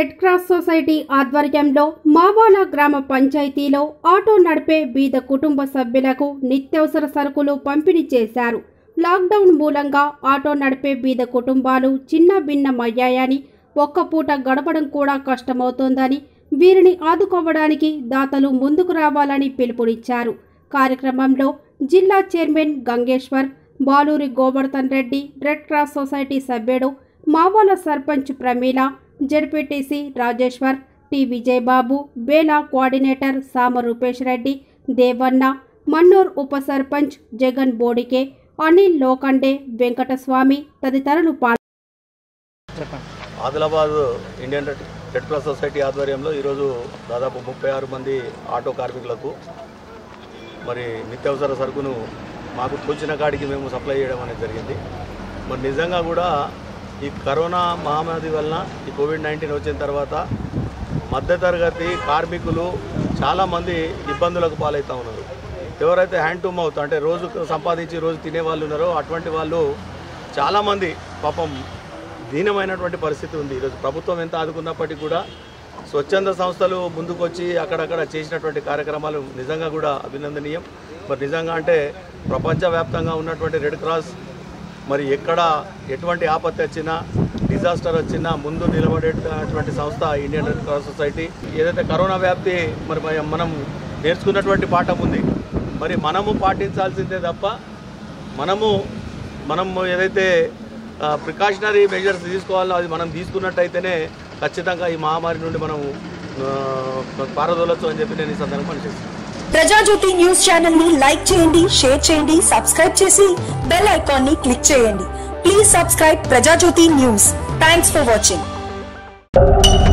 red cross society ఆధ్వర్యంలో మావాల గ్రామ పంచాయతీలో ఆటో నడిపే బీద కుటుంబ సభ్యులకు నిత్యావసర సరుకులు పంపిణీ చేశారు లాక్డౌన్ మూలంగా ఆటో నడిపే బీద కుటుంబాలు చిన్న భిన్నమయ్యాయని ఒక్క పూట గడపడం కూడా కష్టమవుతోందని వీరిని ఆదుకోవడానికి దాతలు ముందుకు రావాలని పిలుపునిచ్చారు కార్యక్రమంలో జిల్లా chairman Gangeshwar Baluri Govardhan Reddy red cross society సభ్యుడు Mavala sarpanch Pramila ZPTC Rajeshwar T Vijayababu Bela coordinator Sama Rupesh Reddy Devanna Mannur ఉప సర్పంచ్ జగన్ బోడికే అనిల్ లోకండే వెంకటస్వామి తదితరులు పాల్గొన్నారు Adilabad Indian red red cross society ఆధ్వర్యంలో ఈరోజు దాదాపు ముప్పై ఆరు మంది ఆటో కార్మికులకు మరి నిత్యావసర సరుకును మాకు తోచిన కాడికి మేము సప్లై చేయడం అనేది జరిగింది మరి నిజంగా కూడా ఈ కరోనా మహమ్మారి వలన ఈ కోవిడ్ నైన్టీన్ వచ్చిన తర్వాత మధ్యతరగతి కార్మికులు చాలామంది ఇబ్బందులకు పాలవుతూ ఉన్నారు ఎవరైతే హ్యాండ్ టు మౌత్ అంటే రోజు సంపాదించి రోజు తినే వాళ్ళు ఉన్నారో అటువంటి వాళ్ళు చాలామంది పాపం దీనమైనటువంటి పరిస్థితి ఉంది ఈరోజు ప్రభుత్వం ఎంత ఆదుకున్నప్పటికీ కూడా స్వచ్ఛంద సంస్థలు ముందుకొచ్చి అక్కడక్కడ చేసినటువంటి కార్యక్రమాలు నిజంగా కూడా అభినందనీయం మరి నిజంగా అంటే ప్రపంచవ్యాప్తంగా ఉన్నటువంటి రెడ్ క్రాస్ మరి ఎక్కడ ఎటువంటి ఆపత్తి వచ్చినా డిజాస్టర్ వచ్చినా ముందు నిలబడేటటువంటి సంస్థ ఇండియన్ రెడ్ క్రాస్ సొసైటీ ఏదైతే కరోనా వ్యాప్తి మరి మ- మనం నేర్చుకున్నటువంటి పాఠం ఉంది మరి మనము పాటించాల్సిందే తప్ప మనము మనం ఏదైతే ప్రికాషనరీ మెజర్స్ తీసుకోవాలో అది మనం తీసుకున్నట్టయితేనే ఖచ్చితంగా ఈ మహమ్మారి నుండి మనం ఆ, పారదోలొచ్చు అని చెప్పి నేను ఈ సందర్భంగా చేస్తాను ప్రజాజ్యోతి న్యూస్ ఛానల్ ని లైక్ చేయండి షేర్ చేయండి సబ్స్క్రైబ్ చేసి బెల్ ఐకాన్ ని క్లిక్ చేయండి please subscribe Prajajyothi news thanks for watching